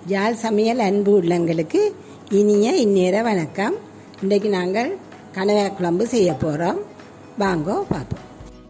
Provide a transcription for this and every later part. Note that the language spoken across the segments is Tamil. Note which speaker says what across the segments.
Speaker 1: யாழ் சமையல் அன்பு உள்ளங்களுக்கு இனிய இந்நேர வணக்கம் இன்றைக்கு நாங்கள் கணவாய் குழம்பு செய்ய போகிறோம் வாங்கோ பார்ப்போம்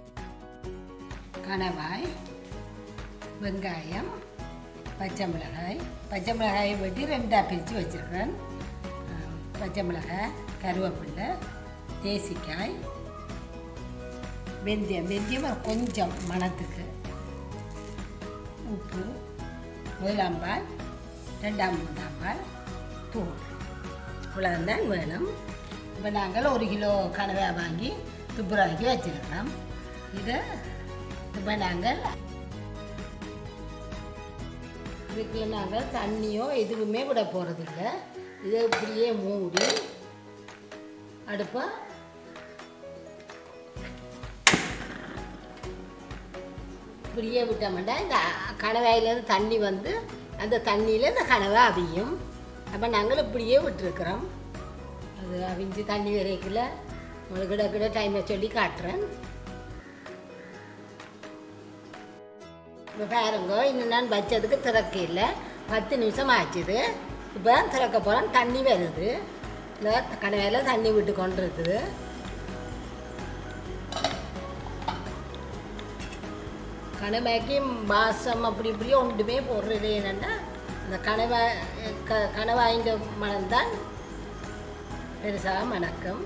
Speaker 1: கணவாய் வெங்காயம் பச்சை மிளகாய் பச்சை மிளகாயை வெட்டி ரெண்டாக பிரித்து வச்சுருக்கேன் பச்சை மிளகாய் கருவேப்பிலை தேசிக்காய் வெந்தயம் வெந்தயம் ஒரு கொஞ்சம் மணத்துக்கு உப்பு முதலாம்பால் ரெண்டாம் மூன்றாம் பால் தூள் இவ்வளவுதான் வேணும் இப்போ நாங்கள் ஒரு கிலோ கனவா வாங்கி துப்புரவாக்கி வச்சுருக்கிறோம் இதை இப்போ நாங்கள் இதுக்கு நாங்கள் தண்ணியோ எதுவுமே விட போகிறதில்ல இதை இப்படியே மூடி அடுப்பை இப்படியே விட்டோம்னா இந்த கணவாயிலேருந்து தண்ணி வந்து அந்த தண்ணியில் இந்த கனவை அவியும் அப்போ நாங்கள் இப்படியே விட்டுருக்குறோம் அது அவிஞ்சு தண்ணி வரைக்கல உங்களுக்கு கிட கிட டைமை சொல்லி காட்டுறேன் இப்போ பாருங்க இன்னும் நான் வச்சதுக்கு திறக்க இல்லை பத்து நிமிஷம் ஆச்சுது இப்போ தான் திறக்க போகிறேன் தண்ணி வருது இந்த கனவையில் தண்ணி விட்டு கொண்டு இருக்குது கணவாய்க்கு மாதம் அப்படி இப்படி ஒன்றுமே போடுறது என்னென்னா அந்த கணவாய் க கணவாய்ந்த மனம்தான் பெருசாக மணக்கம்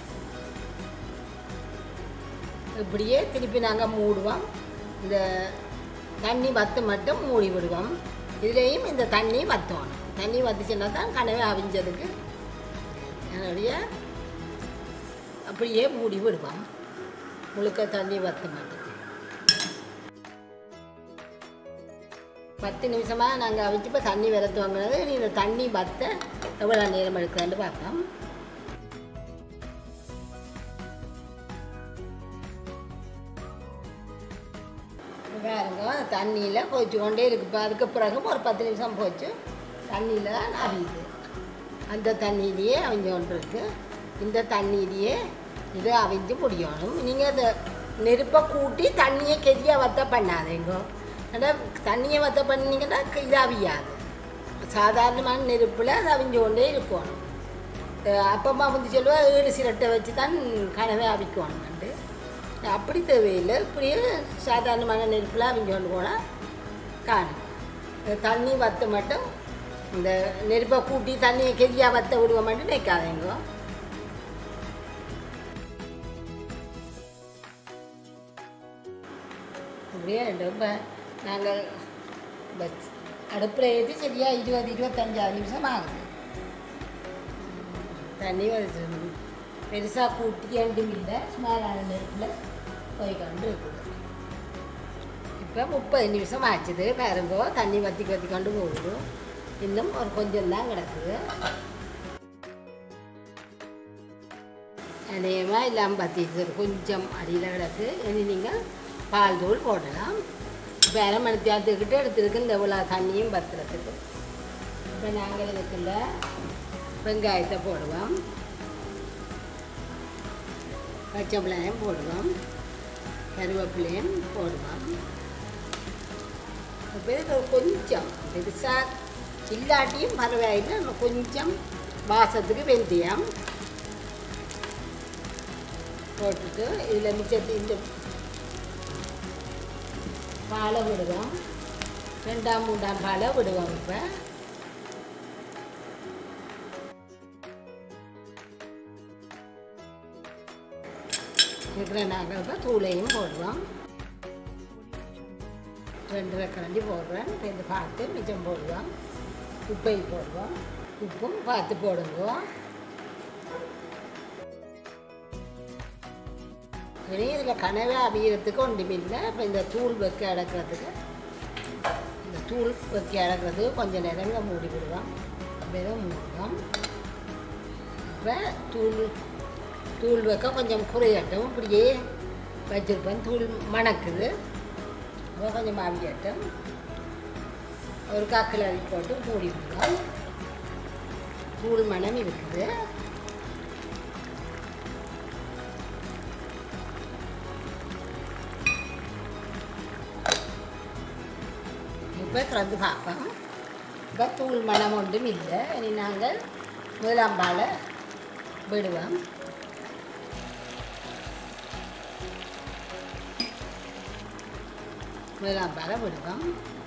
Speaker 1: இப்படியே திருப்பி நாங்கள் மூடுவோம் இந்த தண்ணி வத்து மட்டும் மூடி விடுவோம் இதுலேயும் இந்த தண்ணி வத்தணும் தண்ணி வத்துச்சுன்னா தான் கனவை அவிஞ்சதுக்கு என்னுடைய அப்படியே மூடி விடுவோம் முழுக்க தண்ணி வத்து மட்டும் பத்து நிமிஷமாக நாங்கள் அவிச்சு இப்போ தண்ணி விரத்து வாங்கினது நீ இந்த தண்ணி பத்த எவ்வளோ நேரம் எடுக்குதுன்னு பார்ப்போம் பாருங்க தண்ணியில் கொதிச்சு கொண்டே இருக்கு இப்போ அதுக்கு பிறகு ஒரு பத்து நிமிஷம் போச்சு தண்ணியில் தான் அவியுது அந்த தண்ணியிலேயே அவிஞ்சு கொண்டு இருக்கு இந்த தண்ணியிலேயே இது அவிஞ்சு முடியணும் நீங்கள் அதை நெருப்பை கூட்டி தண்ணியை கெதியாக வத்த பண்ணாதீங்க ஆனால் தண்ணியை வத்த பண்ணிங்கன்னா இது அவியாது சாதாரணமான நெருப்பில் அது அவிஞ்சு கொண்டே இருக்கணும் அப்பம்மா வந்து சொல்லுவா ஏழு சிரட்டை வச்சு தான் கனவை அவிக்கணும்ண்டு அப்படி தேவையில்லை இப்படியே சாதாரணமான நெருப்பில் அவிஞ்சு கொண்டு போனால் காணும் தண்ணி வத்த மட்டும் இந்த நெருப்பை கூட்டி தண்ணியை கெதியாக வத்த விடுவோம் மட்டும் நிற்காதீங்க இப்படியே ரொம்ப நாங்கள் பஸ் அடுப்பில் ஏற்றி சரியாக இருபது இருபத்தஞ்சாறு நிமிஷம் ஆகுது தண்ணி வருது பெருசாக கூட்டி ரெண்டும் இல்லை சுமாரான நேரத்தில் போய் கொண்டு இருக்குது இப்போ முப்பது நிமிஷம் ஆச்சுது பாருங்கோ தண்ணி வத்தி வத்தி கொண்டு போகுது இன்னும் ஒரு கொஞ்சம் தான் கிடக்குது அநேகமாக இல்லாமல் பற்றிட்டு கொஞ்சம் அடியில் கிடக்கு இனி நீங்கள் பால் தூள் போடலாம் இப்போ அரை மணி தேர்த்துக்கிட்டு எடுத்துருக்கு இந்த இவ்வளோ தண்ணியும் பத்துறதுக்கு இப்போ நாங்கள் இதுக்குள்ள வெங்காயத்தை போடுவோம் பச்சை மிளகாயும் போடுவோம் கருவேப்பிலையும் போடுவோம் இப்போ இது கொஞ்சம் பெருசாக இல்லாட்டியும் பரவாயில்லை கொஞ்சம் வாசத்துக்கு வெந்தயம் போட்டுட்டு இதில் மிச்சத்து இந்த பாலை விடுவோம் ரெண்டாம் மூன்றாம் பாலை விடுவோம் இப்போ இருக்கிற நாங்கள் இப்போ தூளையும் போடுவோம் ரெண்டரை கரண்டி போடுறேன் ரெண்டு பார்த்து மிச்சம் போடுவோம் உப்பை போடுவோம் உப்பும் பார்த்து போடுங்க இனி இதில் கனவே அவியறதுக்கு ஒன்றுமில்லை இப்போ இந்த தூள் வைக்க அடக்கிறதுக்கு இந்த தூள் வைக்க அடக்கிறதுக்கு கொஞ்சம் நேரங்க மூடி விடுவோம் அப்படியே மூடுவோம் இப்போ தூள் தூள் வைக்க கொஞ்சம் குறையட்டும் இப்படியே வச்சுருப்பேன் தூள் மணக்குது அப்போ கொஞ்சம் அவியட்டும் ஒரு காக்கில் அவி போட்டு மூடி விடுவோம் தூள் மணம் இருக்குது இப்போ திறந்து பார்ப்போம் இப்போ தூள் மனம் ஒன்றும் இல்லை இனி நாங்கள் முதலாம் பாலை விடுவோம் முதலாம் பாலை விடுவோம்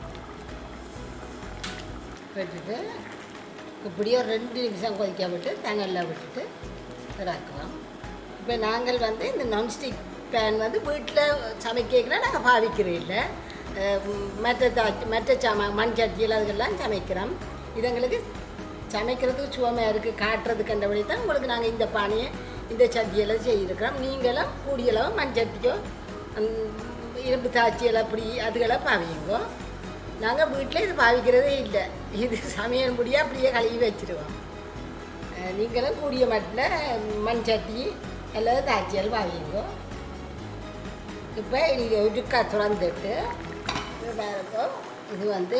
Speaker 1: விட்டுட்டு இப்படி ஒரு ரெண்டு நிமிஷம் கொதிக்க விட்டு தண்ணியில் விட்டுட்டு இறக்குவோம் இப்போ நாங்கள் வந்து இந்த நான்ஸ்டிக் பேன் வந்து வீட்டில் சமைக்கிறதுனா நாங்கள் பாவிக்கிறோம் இல்லை மற்ற தா- மற்ற சம மண் சட்டியில் அதுக்கெல்லாம் சமைக்கிறோம் இது எங்களுக்கு சமைக்கிறதுக்கு சுவமையாக இருக்குது காட்டுறது கண்டபடி தான் உங்களுக்கு நாங்கள் இந்த பானையை இந்த சட்டியெல்லாம் செய்திருக்கிறோம் நீங்களும் கூடியளவு மண் சட்டியோ அந்த இரும்பு தாச்சியல் அப்படி அதுக்கெல்லாம் பாவிங்கோ நாங்கள் வீட்டில் இது பாவிக்கிறதே இல்லை இது சமையல் முடியாக அப்படியே கழுவி வச்சிருவோம் அஹ் நீங்களும் கூடிய மட்டில் மண் சட்டி அல்லது தாச்சியல் பாவிங்கோ இப்போ இது ஒருக்கா திறந்துட்டு இது பாருங்க இது வந்து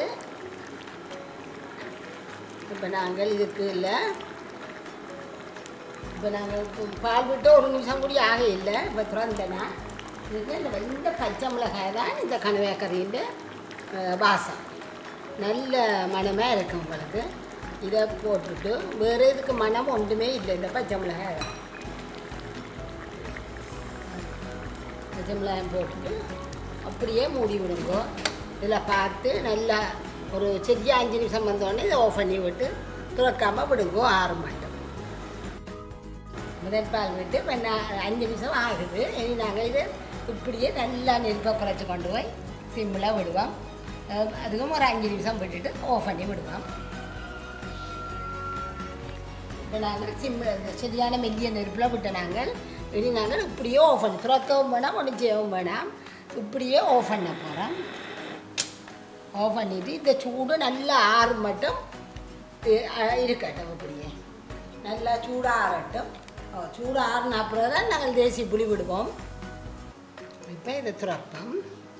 Speaker 1: இப்போ நாங்கள் இதுக்கு இல்லை இப்போ நாங்கள் இப்போ பால் விட்டு ஒரு நிமிஷம் கூட ஆக இல்லை இப்போ திறந்தேன்னா இதுக்கு இந்த இந்த பச்சை மிளகாய் தான் இந்த கனவேக்கரியின் வாசம் நல்ல மணமாக இருக்கும் உங்களுக்கு இதை போட்டுட்டு வேறு இதுக்கு மனம் ஒன்றுமே இல்லை இந்த பச்சை மிளகாய் தான் பச்சை மிளகாய் போட்டுட்டு அப்படியே மூடி விடுங்க இதில் பார்த்து நல்லா ஒரு சரியா அஞ்சு நிமிஷம் வந்தோடனே இதை ஆஃப் பண்ணி விட்டு துறக்காமல் விடுங்க ஆற மாட்டோம் முதல் பால் விட்டு இப்போ நான் அஞ்சு நிமிஷம் ஆகுது இனி நாங்கள் இது இப்படியே நல்லா நெருப்பை குறைச்சி கொண்டு போய் சிம்மில் விடுவோம் அஹ் அதுக்கும் ஒரு அஞ்சு நிமிஷம் விட்டுட்டு ஆஃப் பண்ணி விடுவோம் இப்போ நாங்கள் சிம்மில் சரியான மெல்லிய நெருப்பில் விட்ட நாங்கள் இனி நாங்கள் இப்படியே ஆஃப் பண்ணி துறக்கவும் வேணாம் ஒன்றும் செய்யவும் வேணாம் இப்படியே ஆஃப் பண்ண போகிறோம் ஆஃப் பண்ணிவிட்டு இந்த சூடு நல்லா ஆறு மட்டும் இ- அஹ் இருக்கட்டும் இப்படியே நல்லா சூடாக ஆறட்டும் ஓ, சூடு ஆறுன அப்புறம் தான் நாங்கள் தேசி புளி விடுவோம் இப்போ இதை துறப்போம்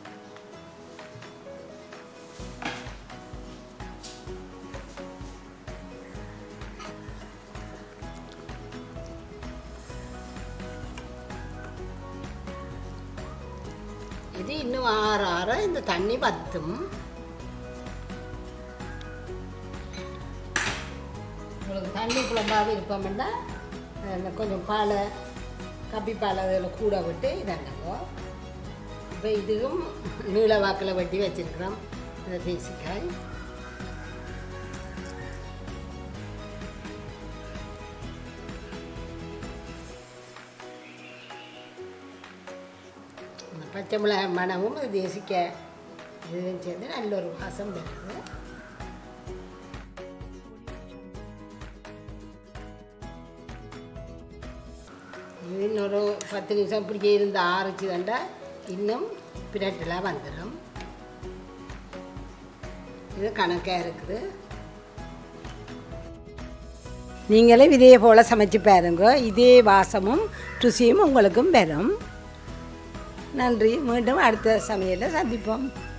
Speaker 1: இது இன்னும் ஆற ஆற இந்த தண்ணி பத்தும் உங்களுக்கு தண்ணி குழம்பாக விருப்பம்னா அஹ் கொஞ்சம் பாலை கப்பி பால் அதில் கூட விட்டு இதண்டவோ இப்போ இதுவும் நீள வாக்கில் வெட்டி வச்சிருக்கிறோம் இந்த தேசிக்காய் இந்த பச்சை மிளகாய் மணமும் இது தேசிக்காய் இதுவும் சேர்ந்து நல்ல ஒரு வாசம் வருது இது இன்னொரு பத்து நிமிஷம் இப்படியே இருந்து ஆறிச்சு தண்டா இன்னும் பிரட்டெல்லாம் வந்துடும் இது கணக்காக இருக்குது நீங்களும் இதே போல் சமைச்சு பாருங்க இதே வாசமும் ருசியும் உங்களுக்கும் பெறும் நன்றி மீண்டும் அடுத்த சமையலில் சந்திப்போம்